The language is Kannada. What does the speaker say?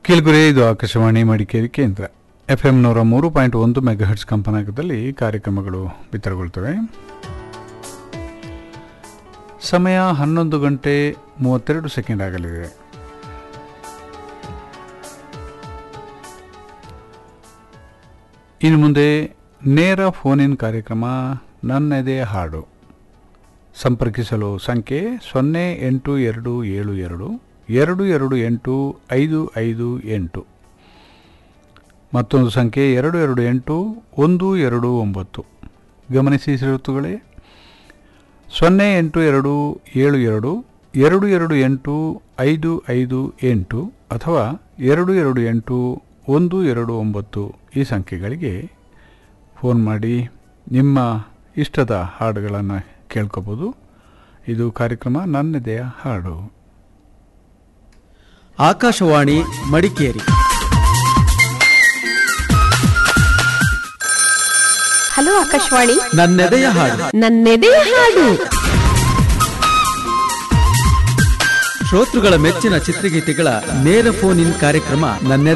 ಕೇಳ್ಗುರೆ ಇದು ಆಕಾಶವಾಣಿ ಮಡಿಕೇರಿ ಕೇಂದ್ರ ಎಫ್ ಎಂ ನೂರ ಮೂರು ಪಾಯಿಂಟ್ ಒಂದು ಮೆಗಾಹರ್ಟ್ಸ್ ಕಂಪನಾಂಕದಲ್ಲಿ ಕಾರ್ಯಕ್ರಮಗಳು ಬಿತ್ತರಗೊಳ್ತವೆ ಸಮಯ ಹನ್ನೊಂದು ಗಂಟೆ ಮೂವತ್ತೆರಡು ಸೆಕೆಂಡ್ ಆಗಲಿದೆ ಇನ್ನು ಮುಂದೆ ನೇರ ಫೋನ್ ಇನ್ ಕಾರ್ಯಕ್ರಮ ನನ್ನೆದೆ ಹಾಡು ಸಂಪರ್ಕಿಸಲು ಸಂಖ್ಯೆ ಸೊನ್ನೆ ಎಂಟು ಎರಡು ಏಳು ಎರಡು ಎರಡು ಎರಡು ಎಂಟು ಐದು ಐದು ಎಂಟು ಮತ್ತೊಂದು ಸಂಖ್ಯೆ ಎರಡು ಎರಡು ಎಂಟು ಒಂದು ಎರಡು ಒಂಬತ್ತು ಗಮನಿಸಿ ಶ್ರೋತೃಗಳೇ ಸೊನ್ನೆ ಎಂಟು ಎರಡು ಏಳು ಎರಡು ಎರಡು ಎರಡು ಎಂಟು ಐದು ಐದು ಎಂಟು ಅಥವಾ ಎರಡು ಎರಡು ಎಂಟು ಒಂದು ಎರಡು ಒಂಬತ್ತು ಈ ಸಂಖ್ಯೆಗಳಿಗೆ ಫೋನ್ ಮಾಡಿ ನಿಮ್ಮ ಇಷ್ಟದ ಹಾಡುಗಳನ್ನು ಕೇಳ್ಕೋಬೋದು ಇದು ಕಾರ್ಯಕ್ರಮ ನನ್ನದೆಯ ಹಾಡು ಆಕಾಶವಾಣಿ ಮಡಿಕೇರಿ ಹಲೋ ಆಕಾಶವಾಣಿ ನನ್ನೆದೆಯ ಹಾಡು ನನ್ನೆದೆಯ ಹಾಡು ಶ್ರೋತೃಗಳ ಮೆಚ್ಚಿನ ಚಿತ್ರಗೀತೆಗಳ ನೇರ ಫೋನ್ ಇನ್ ಕಾರ್ಯಕ್ರಮ ನನ್ನೆದೆ